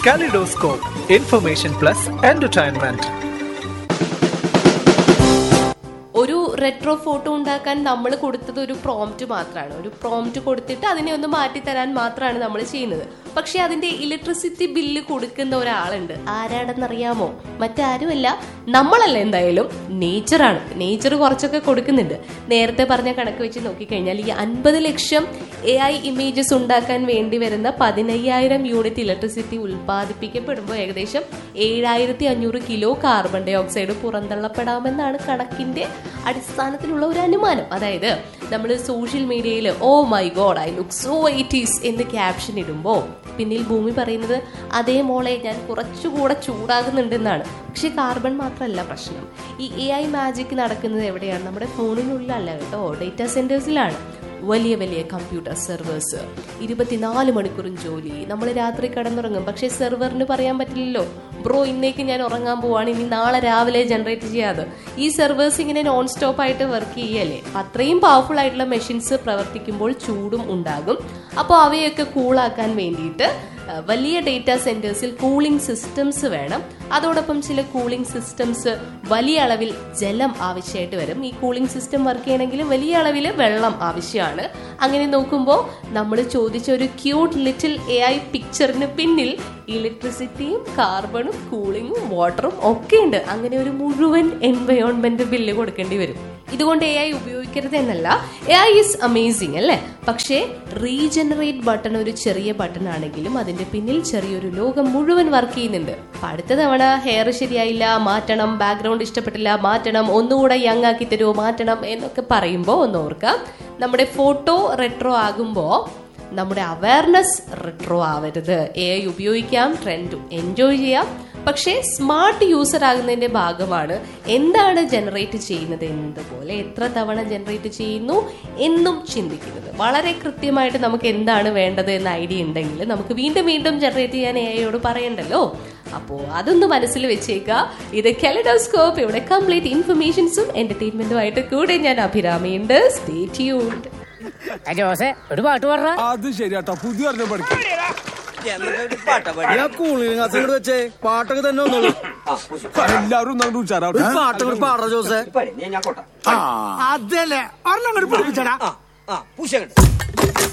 Kaleidoscope, information plus entertainment. ഒരു retro photo ഉണ്ടാക്കാൻ നമ്മൾ കൊടുത്തത് ഒരു പ്രോംപ്റ്റ് മാത്രമാണ് ഒരു പ്രോംപ്റ്റ് കൊടുത്തിട്ട് അതിനെ ഒന്ന് മാറ്റി തരാൻ മാത്രമാണ് നമ്മൾ ചെയ്യുന്നത് പക്ഷെ അതിന്റെ ഇലക്ട്രിസിറ്റി ബില്ല് കൊടുക്കുന്ന ഒരാളുണ്ട് ആരാണെന്നറിയാമോ മറ്റാരുമല്ല നമ്മളല്ല എന്തായാലും നേച്ചറാണ് നേച്ചർ കുറച്ചൊക്കെ കൊടുക്കുന്നുണ്ട് നേരത്തെ പറഞ്ഞ കണക്ക് വെച്ച് നോക്കിക്കഴിഞ്ഞാൽ ഈ അൻപത് ലക്ഷം എ ഐ ഇമേജസ് ഉണ്ടാക്കാൻ വേണ്ടി വരുന്ന പതിനയ്യായിരം യൂണിറ്റ് ഇലക്ട്രിസിറ്റി ഉൽപ്പാദിപ്പിക്കപ്പെടുമ്പോൾ ഏകദേശം ഏഴായിരത്തി അഞ്ഞൂറ് കിലോ കാർബൺ ഡൈ ഓക്സൈഡ് പുറന്തള്ളപ്പെടാമെന്നാണ് കണക്കിന്റെ അടിസ്ഥാനത്തിലുള്ള ഒരു അനുമാനം അതായത് നമ്മൾ സോഷ്യൽ മീഡിയയിൽ oh my god I look so eighties എന്ന് ക്യാപ്ഷൻ ഇടുമ്പോൾ പിന്നിൽ ഭൂമി പറയുന്നത് അതേ മോളെ ഞാൻ കുറച്ചുകൂടെ ചൂടാകുന്നുണ്ടെന്നാണ് പക്ഷെ കാർബൺ മാത്രമല്ല പ്രശ്നം ഈ എ ഐ മാജിക് നടക്കുന്നത് എവിടെയാണ് നമ്മുടെ ഫോണിനുള്ളിലല്ല കേട്ടോ ഡേറ്റാ സെന്റേഴ്സിലാണ് വലിയ വലിയ കമ്പ്യൂട്ടർ സെർവേഴ്സ് ഇരുപത്തിനാല് മണിക്കൂറും ജോലി നമ്മൾ രാത്രി കിടന്നുറങ്ങും പക്ഷേ സെർവറിന് പറയാൻ പറ്റില്ലല്ലോ ബ്രോ ഇന്നേക്ക് ഞാൻ ഉറങ്ങാൻ പോവാണ് ഇനി നാളെ രാവിലെ ജനറേറ്റ് ചെയ്യാതെ ഈ സെർവേഴ്സ് ഇങ്ങനെ നോൺ സ്റ്റോപ്പ് ആയിട്ട് വർക്ക് ചെയ്യല്ലേ അപ്പൊ അത്രയും പവർഫുൾ ആയിട്ടുള്ള മെഷീൻസ് പ്രവർത്തിക്കുമ്പോൾ ചൂടും ഉണ്ടാകും അപ്പോൾ അവയൊക്കെ കൂളാക്കാൻ വേണ്ടിയിട്ട് അഹ് വലിയ ഡേറ്റാ സെന്റേഴ്സിൽ കൂളിംഗ് സിസ്റ്റംസ് വേണം അതോടൊപ്പം ചില കൂളിംഗ് സിസ്റ്റംസ് വലിയ അളവിൽ ജലം ആവശ്യമായിട്ട് വരും ഈ കൂളിംഗ് സിസ്റ്റം വർക്ക് ചെയ്യണമെങ്കിൽ വലിയ അളവിൽ വെള്ളം ആവശ്യമാണ് അങ്ങനെ നോക്കുമ്പോൾ നമ്മൾ ചോദിച്ച ഒരു ക്യൂട്ട് ലിറ്റിൽ എ ഐ പിക്ചറിന് പിന്നിൽ ഇലക്ട്രിസിറ്റിയും കാർബണും കൂളിങ്ങും വാട്ടറും ഒക്കെ ഉണ്ട് അങ്ങനെ ഒരു മുഴുവൻ എൻവയോൺമെന്റ് ബില്ല് കൊടുക്കേണ്ടി വരും ഇതുകൊണ്ട് എ ഐ ഉപയോഗിക്കരുത് എന്നല്ല എ ഐ ഇസ് അമേസിങ് അല്ലേ പക്ഷേ റീജനറേറ്റ് ബട്ടൺ ഒരു ചെറിയ ബട്ടൺ ആണെങ്കിലും അതിന്റെ പിന്നിൽ ചെറിയൊരു ലോകം മുഴുവൻ വർക്ക് ചെയ്യുന്നുണ്ട് അപ്പൊ അടുത്ത തവണ ഹെയർ ശരിയായില്ല മാറ്റണം ബാക്ക്ഗ്രൗണ്ട് ഇഷ്ടപ്പെട്ടില്ല മാറ്റണം ഒന്നുകൂടെ യങ് ആക്കി തരുമോ മാറ്റണം എന്നൊക്കെ പറയുമ്പോൾ ഒന്ന് ഓർക്കാം നമ്മുടെ ഫോട്ടോ റെട്രോ ആകുമ്പോൾ നമ്മുടെ അവയർനെസ് റിട്രോ ആവരുത് എ ഐ ഉപയോഗിക്കാം ട്രെൻഡ് എൻജോയ് ചെയ്യാം പക്ഷേ സ്മാർട്ട് യൂസർ ആകുന്നതിന്റെ ഭാഗമാണ് എന്താണ് ജനറേറ്റ് ചെയ്യുന്നത് എന്നതുപോലെ എത്ര തവണ ജനറേറ്റ് ചെയ്യുന്നു എന്നും ചിന്തിക്കുന്നത് വളരെ കൃത്യമായിട്ട് നമുക്ക് എന്താണ് വേണ്ടത് എന്ന ഐഡിയ ഉണ്ടെങ്കിൽ നമുക്ക് വീണ്ടും വീണ്ടും ജനറേറ്റ് ചെയ്യാൻ എ ഐയോട് പറയണ്ടല്ലോ അപ്പോൾ അതൊന്ന് മനസ്സിൽ വെച്ചേക്കുക ഇത് കെലഡോസ്കോപ്പ് ഇവിടെ കംപ്ലീറ്റ് ഇൻഫർമേഷൻസും എന്റർടൈൻമെന്റുമായിട്ട് കൂടെ ഞാൻ അഭിരാമിയുണ്ട് സ്റ്റേ ട്യൂൺഡ് ജോസെ ഒരു പാട്ട് പാടാ അത് ശരിയാട്ടോ പുതിയ ഒരെണ്ണം പഠിക്കും ഞാൻ കൂളിംഗ് ഗ്ലാസ് ഇങ്ങോട്ട് വെച്ചേ പാട്ടൊക്കെ തന്നെ വന്നോളൂ എല്ലാവരും ഒന്നും ഉച്ചാറാവട്ടെ ഒരു പാട്ടൊക്കെ പാടാ ജോസേ ഞാൻ കോട്ട അതല്ലേ ഒരെണ്ണം അങ്ങോട്ട് പഠിപ്പിച്ചടാ ആ പൂശ